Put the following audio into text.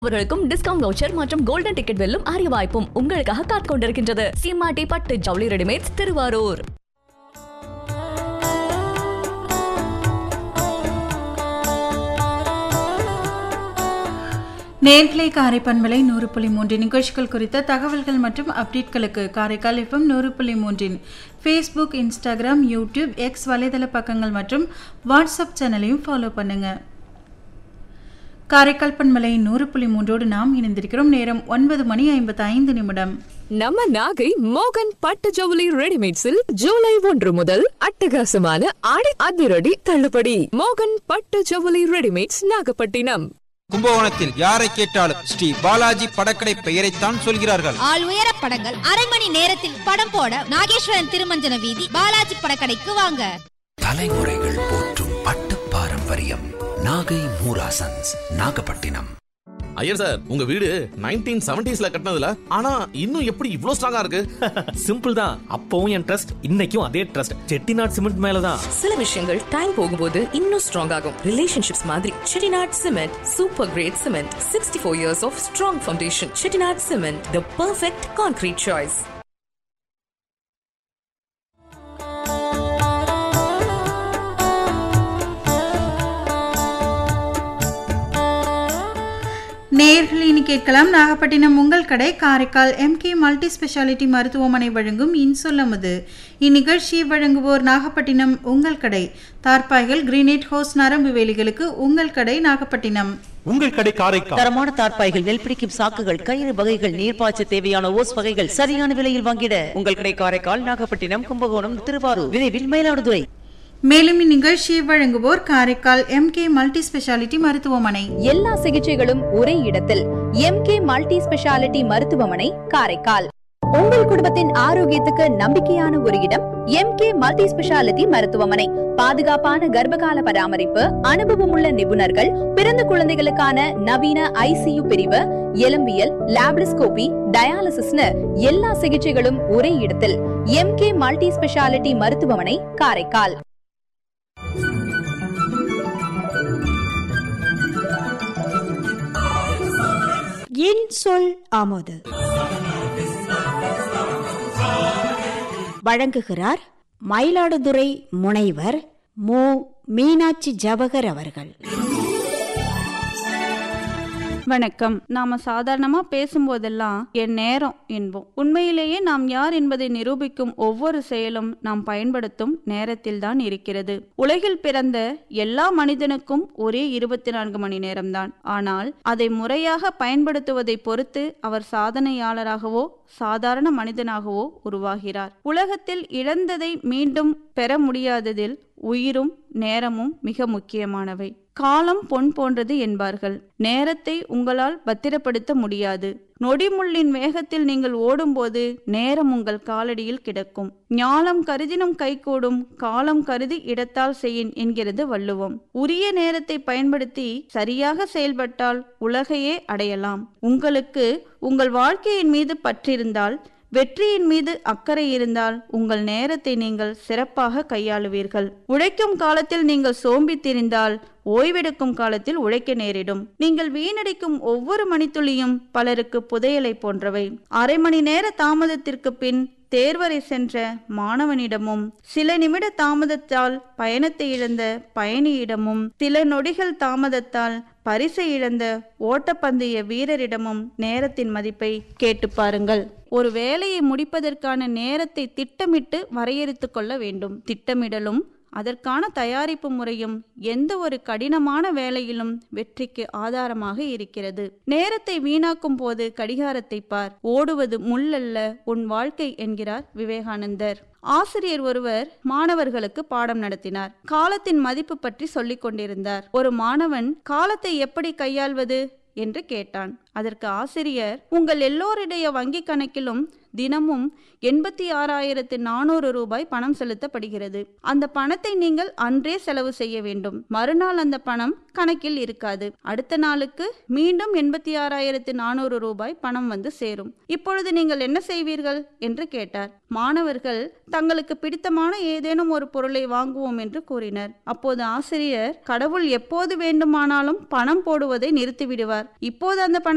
அவர்களுக்கும் discount voucher மற்றும் golden ticket வெல்லும் அரிய வாய்ப்பும் உங்களுக்காக காத்துக் கொண்டிருக்கின்றது சீமாட்டி பட்டு ஜவுளி ரெடிமேட்ஸ் திருவாரூர் நேர்களை காரைப்பண்பலை நூறு புள்ளி மூன்று நிகழ்ச்சிகள் குறித்த தகவல்கள் மற்றும் அப்டேட்களுக்கு காரைக்கால் எஃப்எம் நூறு புள்ளி மூன்றின் ஃபேஸ்புக் இன்ஸ்டாகிராம் யூடியூப் எக்ஸ் வலைதள பக்கங்கள் மற்றும் வாட்ஸ்அப் சேனலையும் ஃபாலோ பண்ணுங்க காரைக்கால் பண்பலை நூறு புள்ளி மூன்றோடு நாம் இணைந்திருக்கிறோம் நேரம் ஒன்பது மணி ஐம்பத்தி ஐந்து நிமிடம் நம்ம நாகை மோகன் பட்டு ஜவுளி ரெடிமேட்ஸில் ஜூலை ஒன்று முதல் அட்டகாசமான ஆடி அதிரடி தள்ளுபடி மோகன் பட்டு ஜவுளி ரெடிமேட்ஸ் நாகப்பட்டினம் கும்பகோணத்தில் யாரை கேட்டாலும் ஸ்ரீ பாலாஜி படக்கடை பெயரைத்தான் சொல்கிறார்கள் ஆள் உயர படங்கள் அரை மணி நேரத்தில் படம் போட நாகேஸ்வரன் திருமஞ்சன வீதி பாலாஜி படக்கடைக்கு வாங்க தலைமுறைகள் போற்றும் பட்டு பாரம்பரியம் நாகை மூராசன்ஸ் நாகப்பட்டினம் ஐயர் சார் உங்க வீடு நைன்டீன் செவன்டிஸ்ல கட்டினதுல ஆனா இன்னும் எப்படி இவ்ளோ ஸ்ட்ராங்கா இருக்கு சிம்பிள் தான் அப்பவும் என் ட்ரஸ்ட் இன்னைக்கும் அதே ட்ரஸ்ட் செட்டிநாட் சிமெண்ட் மேலதான் சில விஷயங்கள் டைம் போகும்போது இன்னும் ஸ்ட்ராங் ஆகும் ரிலேஷன்ஷிப்ஸ் மாதிரி Chettinad cement super great cement sixty four years of strong foundation Chettinad cement the perfect concrete choice நேர்கள் இனி கேட்கலாம் நாகப்பட்டினம் உங்கள் கடை காரைக்கால் எம்கே மல்டி ஸ்பெஷாலிட்டி மருத்துவமனை வழங்கும் இன்சொல்லமுது இந்நிகழ்ச்சியை வழங்குவோர் நாகப்பட்டினம் உங்கள் கடை தார்பாய்கள் கிரீனேட் ஹோஸ் நரம்பு வேலிகளுக்கு உங்கள் கடை நாகப்பட்டினம் உங்கள் கடை காரைக்கால் தரமான தார்ப்பாய்கள் நெல் பிடிக்கும் சாக்குகள் கயிறு வகைகள் நீர்ப்பாய்ச்ச தேவையான ஓஸ் வகைகள் சரியான விலையில் வாங்கிட உங்கள் கடை காரைக்கால் நாகப்பட்டினம் கும்பகோணம் திருவாரூர் விரைவில் மயிலாடுதுறை மேலும் இந்நிகழ்ச்சியை வழங்குவோர் காரைக்கால் எம்கே மல்டி ஸ்பெஷாலிட்டி மருத்துவமனை எல்லா சிகிச்சைகளும் ஒரே இடத்தில் எம்கே மல்டி ஸ்பெஷாலிட்டி மருத்துவமனை காரைக்கால் உங்கள் குடும்பத்தின் ஆரோக்கியத்துக்கு நம்பிக்கையான ஒரு இடம் எம்கே மல்டி ஸ்பெஷாலிட்டி மருத்துவமனை பாதுகாப்பான கர்ப்பகால பராமரிப்பு அனுபவமுள்ள நிபுணர்கள் பிறந்த குழந்தைகளுக்கான நவீன ஐசியு பிரிவு எலும்பியல் லாப்ரிஸ்கோபி டயாலிசிஸ்னு எல்லா சிகிச்சைகளும் ஒரே இடத்தில் எம்கே மல்டி ஸ்பெஷாலிட்டி மருத்துவமனை காரைக்கால் என் சொல் ஆமோது வழங்குகிறார் மயிலாடுதுறை முனைவர் மு மீனாட்சி ஜவஹர் அவர்கள் வணக்கம் நாம சாதாரணமா பேசும்போதெல்லாம் என் நேரம் என்போம் உண்மையிலேயே நாம் யார் என்பதை நிரூபிக்கும் ஒவ்வொரு செயலும் நாம் பயன்படுத்தும் நேரத்தில்தான் இருக்கிறது உலகில் பிறந்த எல்லா மனிதனுக்கும் ஒரே இருபத்தி நான்கு மணி நேரம்தான் ஆனால் அதை முறையாக பயன்படுத்துவதை பொறுத்து அவர் சாதனையாளராகவோ சாதாரண மனிதனாகவோ உருவாகிறார் உலகத்தில் இழந்ததை மீண்டும் பெற முடியாததில் உயிரும் நேரமும் மிக முக்கியமானவை காலம் பொன் போன்றது என்பார்கள் நேரத்தை உங்களால் பத்திரப்படுத்த முடியாது நொடிமுள்ளின் வேகத்தில் நீங்கள் ஓடும்போது நேரம் உங்கள் காலடியில் கிடக்கும் ஞாலம் கருதினும் கைகூடும் காலம் கருதி இடத்தால் செய்யின் என்கிறது வள்ளுவம் உரிய நேரத்தை பயன்படுத்தி சரியாக செயல்பட்டால் உலகையே அடையலாம் உங்களுக்கு உங்கள் வாழ்க்கையின் மீது பற்றிருந்தால் வெற்றியின் மீது அக்கறை இருந்தால் உங்கள் நேரத்தை நீங்கள் சிறப்பாக கையாளுவீர்கள் உழைக்கும் காலத்தில் நீங்கள் சோம்பி திரிந்தால் ஓய்வெடுக்கும் காலத்தில் உழைக்க நேரிடும் நீங்கள் வீணடிக்கும் ஒவ்வொரு மணித்துளியும் பலருக்கு புதையலை போன்றவை அரை மணி நேர தாமதத்திற்கு பின் தேர்வரை சென்ற மாணவனிடமும் சில நிமிட தாமதத்தால் பயணத்தை இழந்த பயணியிடமும் சில நொடிகள் தாமதத்தால் பரிசை இழந்த ஓட்டப்பந்தய வீரரிடமும் நேரத்தின் மதிப்பை கேட்டு பாருங்கள் ஒரு வேலையை முடிப்பதற்கான நேரத்தை திட்டமிட்டு வரையறுத்து கொள்ள வேண்டும் திட்டமிடலும் அதற்கான தயாரிப்பு முறையும் எந்த ஒரு கடினமான வேலையிலும் வெற்றிக்கு ஆதாரமாக இருக்கிறது நேரத்தை வீணாக்கும் போது கடிகாரத்தை பார் ஓடுவது முள்ளல்ல உன் வாழ்க்கை என்கிறார் விவேகானந்தர் ஆசிரியர் ஒருவர் மாணவர்களுக்கு பாடம் நடத்தினார் காலத்தின் மதிப்பு பற்றி சொல்லிக் கொண்டிருந்தார் ஒரு மாணவன் காலத்தை எப்படி கையாள்வது என்று கேட்டான் அதற்கு ஆசிரியர் உங்கள் எல்லோருடைய வங்கி கணக்கிலும் தினமும் எண்பத்தி ஆறாயிரத்து நானூறு ரூபாய் பணம் செலுத்தப்படுகிறது அந்த பணத்தை நீங்கள் அன்றே செலவு செய்ய வேண்டும் மறுநாள் அந்த பணம் கணக்கில் இருக்காது அடுத்த நாளுக்கு மீண்டும் எண்பத்தி ஆறாயிரத்து நானூறு ரூபாய் பணம் வந்து சேரும் இப்பொழுது நீங்கள் என்ன செய்வீர்கள் என்று கேட்டார் மாணவர்கள் தங்களுக்கு பிடித்தமான ஏதேனும் ஒரு பொருளை வாங்குவோம் என்று கூறினர் அப்போது ஆசிரியர் கடவுள் எப்போது வேண்டுமானாலும் பணம் போடுவதை நிறுத்திவிடுவார் இப்போது அந்த பணத்தை